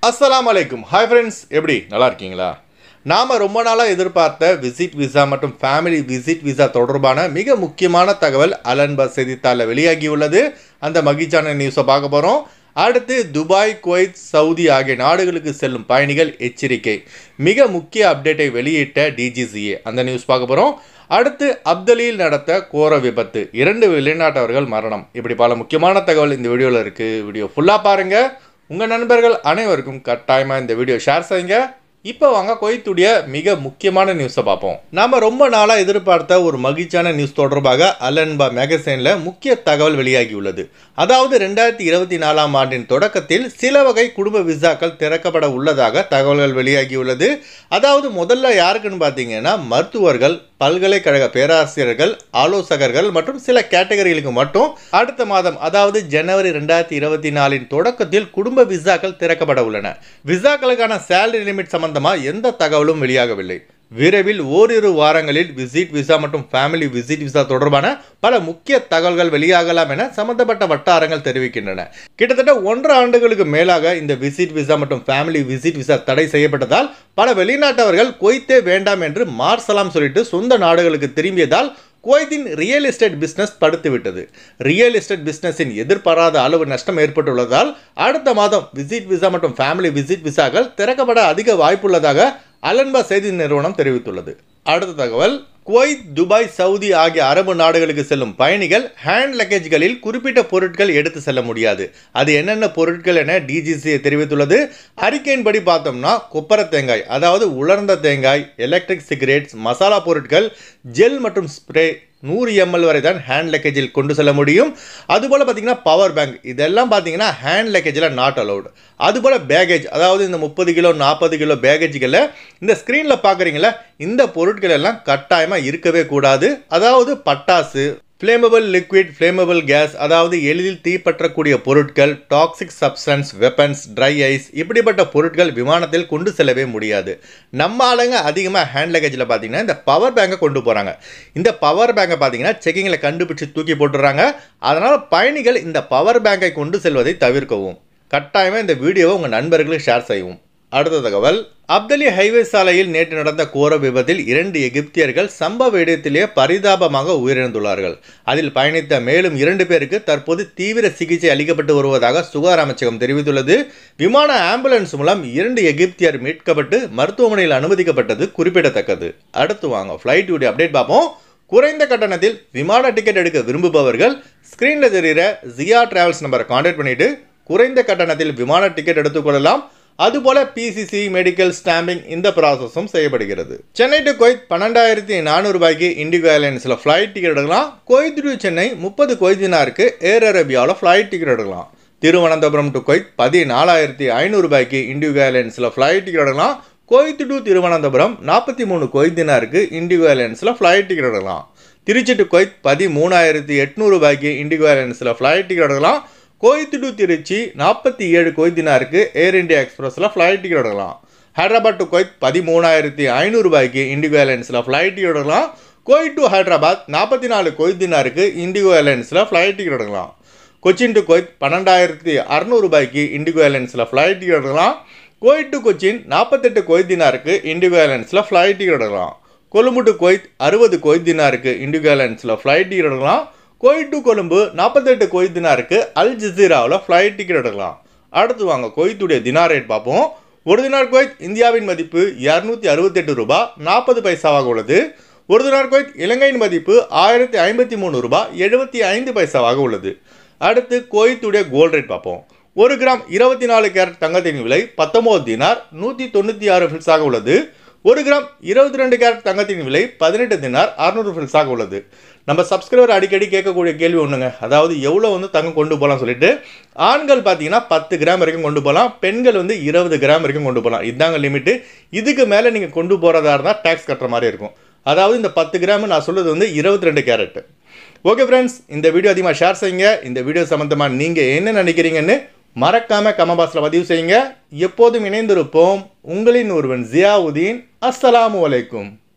அஸ்ஸலாமு அலைக்கும் hi friends எப்படி நல்லா இருக்கீங்களா நாம் ரொம்ப நாளாக எதிர்பார்த்த விசிட் விசா மற்றும் ஃபேமிலி விசிட் விசா தொடர்பான மிக முக்கியமான தகவல் அலன்பா செய்தித்தாளில் வெளியாகியுள்ளது அந்த மகிழ்ச்சியான நியூஸை பார்க்க போகிறோம் அடுத்து துபாய் குவைத் சவுதி ஆகிய நாடுகளுக்கு செல்லும் பயணிகள் எச்சரிக்கை மிக முக்கிய அப்டேட்டை வெளியிட்ட டிஜிசிஏ அந்த நியூஸ் பார்க்க போகிறோம் அடுத்து அப்தலியில் நடத்த கோர விபத்து இரண்டு வெளிநாட்டவர்கள் மரணம் இப்படி பல முக்கியமான தகவல் இந்த வீடியோவில் இருக்குது வீடியோ ஃபுல்லாக பாருங்கள் உங்கள் நண்பர்கள் அனைவருக்கும் கட்டாயமாக இந்த வீடியோ ஷேர் செய்யுங்க இப்போ வாங்க கொய்த்துடைய மிக முக்கியமான நியூஸை பார்ப்போம் நாம ரொம்ப நாளாக எதிர்பார்த்த ஒரு மகிழ்ச்சியான நியூஸ் தொடர்பாக அலன்பா மேகசைனில் முக்கிய தகவல் வெளியாகியுள்ளது அதாவது ரெண்டாயிரத்தி இருபத்தி நாலாம் ஆண்டின் தொடக்கத்தில் சில வகை குடும்ப விசாக்கள் திறக்கப்பட உள்ளதாக தகவல்கள் வெளியாகியுள்ளது அதாவது முதல்ல யாருக்குன்னு பார்த்தீங்கன்னா மருத்துவர்கள் பல்கலைக்கழக பேராசிரியர்கள் ஆலோசகர்கள் மற்றும் சில கேட்டகரிகளுக்கு மட்டும் அடுத்த மாதம் அதாவது ஜனவரி ரெண்டாயிரத்தி இருபத்தி நாலின் தொடக்கத்தில் குடும்ப விசாக்கள் திறக்கப்பட உள்ளன விசாக்களுக்கான சேலரி லிமிட் சம்பந்தமா எந்த தகவலும் வெளியாகவில்லை விரைவில் ஓரிரு வாரங்களில் விசிட் விசா மற்றும் ஃபேமிலி விசிட் விசா தொடர்பான பல முக்கிய தகவல்கள் வெளியாகலாம் என சம்பந்தப்பட்ட வட்டாரங்கள் தெரிவிக்கின்றன கிட்டத்தட்ட ஒன்றரை ஆண்டுகளுக்கு மேலாக இந்த விசிட் விசா மற்றும் ஃபேமிலி விசிட் விசா தடை செய்யப்பட்டதால் பல வெளிநாட்டவர்கள் கொய்த்தே வேண்டாம் என்று மார்சலாம் சொல்லிட்டு சொந்த நாடுகளுக்கு திரும்பியதால் குவைத்தின் ரியல் எஸ்டேட் பிஸ்னஸ் படுத்து விட்டது ரியல் எஸ்டேட் பிஸ்னஸின் எதிர்பாராத அளவு நஷ்டம் ஏற்பட்டுள்ளதால் அடுத்த மாதம் விசிட் விசா மற்றும் ஃபேமிலி விசிட் விசாக்கள் திறக்கப்பட அதிக வாய்ப்புள்ளதாக அலன்பா செய்தி நிறுவனம் தெரிவித்துள்ளது அடுத்த தகவல் குவைத் துபாய் சவுதி ஆகிய அரபு நாடுகளுக்கு செல்லும் பயணிகள் ஹேண்ட் லக்கேஜ்களில் குறிப்பிட்ட பொருட்கள் எடுத்து செல்ல முடியாது அது என்னென்ன பொருட்கள் என டிஜிசி தெரிவித்துள்ளது அறிக்கையின்படி பார்த்தோம்னா கொப்பர தேங்காய் அதாவது உலர்ந்த தேங்காய் எலக்ட்ரிக் சிகரெட்ஸ் மசாலா பொருட்கள் ஜெல் மற்றும் ஸ்ப்ரே நூறு எம்எல் வரை தான் ஹேண்ட் லக்கேஜில் கொண்டு செல்ல முடியும் அதுபோல் பார்த்தீங்கன்னா பவர் பேங்க் இதெல்லாம் பார்த்தீங்கன்னா ஹேண்ட் லக்கேஜில் நாட் அலௌடு அதுபோல் பேகேஜ் அதாவது இந்த முப்பது கிலோ நாற்பது கிலோ பேகேஜ்களில் இந்த ஸ்க்ரீனில் பார்க்குறீங்களா இந்த பொருட்கள் எல்லாம் கட்டாயமாக இருக்கவே கூடாது அதாவது பட்டாசு ஃப்ளேமபிள் லிக்விட் ஃப்ளேமபிள் கேஸ் அதாவது எளிதில் தீப்பற்றக்கூடிய பொருட்கள் toxic substance weapons dry ice இப்படிப்பட்ட பொருட்கள் விமானத்தில் கொண்டு செல்லவே முடியாது நம்ம ஆளுங்க அதிகமாக ஹேண்ட் லக்கேஜில் பார்த்தீங்கன்னா இந்த பவர் பேங்கை கொண்டு போகிறாங்க இந்த பவர் பேங்கை பார்த்தீங்கன்னா செக்கிங்கில் கண்டுபிடிச்சு தூக்கி போட்டுறாங்க அதனால் பயணிகள் இந்த பவர் பேங்கை கொண்டு செல்வதை தவிர்க்கவும் கட்டாயமாக இந்த வீடியோவை உங்கள் நண்பர்களுக்கு ஷேர் செய்யவும் அடுத்த தகவல் அப்தலி ஹைவே சாலையில் நேற்று நடந்த கோர விபத்தில் இரண்டு எகிப்தியர்கள் சம்பவ இடத்திலேயே பரிதாபமாக உயிரிழந்துள்ளார்கள் அதில் பயணித்த மேலும் இரண்டு பேருக்கு தற்போது தீவிர சிகிச்சை அளிக்கப்பட்டு வருவதாக சுகாதார அமைச்சகம் தெரிவித்துள்ளது விமான ஆம்புலன்ஸ் மூலம் இரண்டு எகிப்தியர் மீட்கப்பட்டு மருத்துவமனையில் அனுமதிக்கப்பட்டது குறிப்பிடத்தக்கது அடுத்து வாங்க ஃப்ளைட் உடைய அப்டேட் பார்ப்போம் குறைந்த கட்டணத்தில் விமான டிக்கெட் எடுக்க விரும்புபவர்கள் ஸ்க்ரீனில் தெரிகிற ஜியா டிராவல்ஸ் நம்பரை கான்டாக்ட் பண்ணிட்டு குறைந்த கட்டணத்தில் விமான டிக்கெட் எடுத்துக்கொள்ளலாம் அதுபோல பிசிசி மெடிக்கல் ஸ்டாம்பிங் இந்த ப்ராசஸும் செய்யப்படுகிறது சென்னை டு கொய்த் பன்னெண்டாயிரத்தி நானூறு ரூபாய்க்கு இண்டிகோ ஏர்லைன்ஸில் ஃப்ளைட் டிக்கெட் எடுக்கலாம் கொய்த் டு சென்னை முப்பது கொய்தினாருக்கு ஏர் அரேபியாவில் ஃப்ளைட் டிக்கெட் எடுக்கலாம் திருவனந்தபுரம் டு கொய்த் பதினாலாயிரத்தி ஐநூறு ரூபாய்க்கு இண்டிகோ ஏர்லைன்ஸில் ஃப்ளைட் டிக்கெட் எடுக்கலாம் கொய்த் டு திருவனந்தபுரம் நாற்பத்தி மூணு கொய்தினாருக்கு இண்டிகோ ஏர்லைன்ஸில் ஃப்ளைட் டிக்கெட் எடுக்கலாம் திருச்சி டு கொய்த் பதிமூணாயிரத்தி எட்நூறு ரூபாய்க்கு இண்டிகோ ஏர்லைன்ஸில் ஃப்ளைட் டிக்கெட் எடுக்கலாம் கோயத் டு திருச்சி நாற்பத்தி ஏழு கொய்தினாருக்கு ஏர் இந்தியா எக்ஸ்பிரஸில் ஃப்ளைட் டிக்கெட் எடுக்கலாம் ஹைதராபாத் டு கொய்த் பதிமூணாயிரத்தி ஐநூறு ரூபாய்க்கு இண்டிகோ ஏர்லைன்ஸில் ஃப்ளைட் டிக்கெட் எடுக்கலாம் கோயட் டு ஹைதராபாத் நாற்பத்தி நாலு கொய்தினாருக்கு இண்டிகோ ஏர்லைன்ஸில் ஃப்ளைட் டிக்கெட் எடுக்கலாம் கொச்சின் டு கொய்த் பன்னெண்டாயிரத்தி அறநூறு ரூபாய்க்கு இண்டிகோ ஏர்லைன்ஸில் ஃப்ளைட் டிக்கெட் எடுக்கலாம் கோயட் டு கொச்சின் நாற்பத்தெட்டு கொய்தினாருக்கு இண்டிகோ ஏர்லைன்ஸில் ஃப்ளைட் டிக்கெட் எடுக்கலாம் கொழும்பு டு கொய்த் அறுபது கொய்தினாருக்கு இண்டிகோ ஏர்லைன்ஸில் ஃப்ளைட் டிக்கெட் எடுக்கலாம் கோயட் டு கொழும்பு நாற்பத்தெட்டு கொய்த் தினாருக்கு அல் ஜசீராவில் ஃப்ளைட் டிக்கெட் எடுக்கலாம் அடுத்து வாங்க கொய்த்துடைய தினார் ரேட் பார்ப்போம் ஒரு தினார் கொய்த் இந்தியாவின் மதிப்பு இரநூத்தி அறுபத்தெட்டு ரூபாய் நாற்பது பைசாவாக உள்ளது ஒரு தினார் கொய்த் இலங்கையின் மதிப்பு ஆயிரத்தி ஐம்பத்தி மூணு ரூபாய் எழுபத்தி ஐந்து பைசாவாக உள்ளது அடுத்து கோயத்துடைய கோல்ட் ரேட் பார்ப்போம் ஒரு கிராம் இருபத்தி நாலு கேரட் தங்கத்தின் விலை பத்தொம்போது தினார் நூற்றி தொண்ணூற்றி ஆறு ஃபில்ஸாக உள்ளது ஒரு கிராம் இருபத்தி ரெண்டு கேரட் தங்கத்தின் விலை பதினெட்டு தினார் அறுநூறு ஃபில்ஸாக உள்ளது நம்ம சப்ஸ்கிரைபர் அடிக்கடி கேட்கக்கூடிய கேள்வி ஒன்றுங்க அதாவது எவ்வளோ வந்து தங்கம் கொண்டு போகலாம் சொல்லிட்டு ஆண்கள் பார்த்தீங்கன்னா பத்து கிராம் வரைக்கும் கொண்டு போகலாம் பெண்கள் வந்து இருபது கிராம் வரைக்கும் கொண்டு போகலாம் இதாங்க லிமிட்டு இதுக்கு மேலே நீங்கள் கொண்டு போகிறதா இருந்தால் டேக்ஸ் கட்டுற மாதிரி இருக்கும் அதாவது இந்த பத்து கிராம் நான் சொல்கிறது வந்து இருபத்தி ரெண்டு கேரட் ஓகே ஃப்ரெண்ட்ஸ் இந்த வீடியோ அதிகமாக ஷேர் செய்யுங்க இந்த வீடியோ சம்மந்தமாக நீங்கள் என்ன நினைக்கிறீங்கன்னு மறக்காம கமெண்ட் பாக்ஸில் பதிவு செய்யுங்க எப்போதும் இணைந்திருப்போம் உங்களின் ஒருவன் ஜியாவுதீன் அஸ்ஸலாமு அலைக்கும்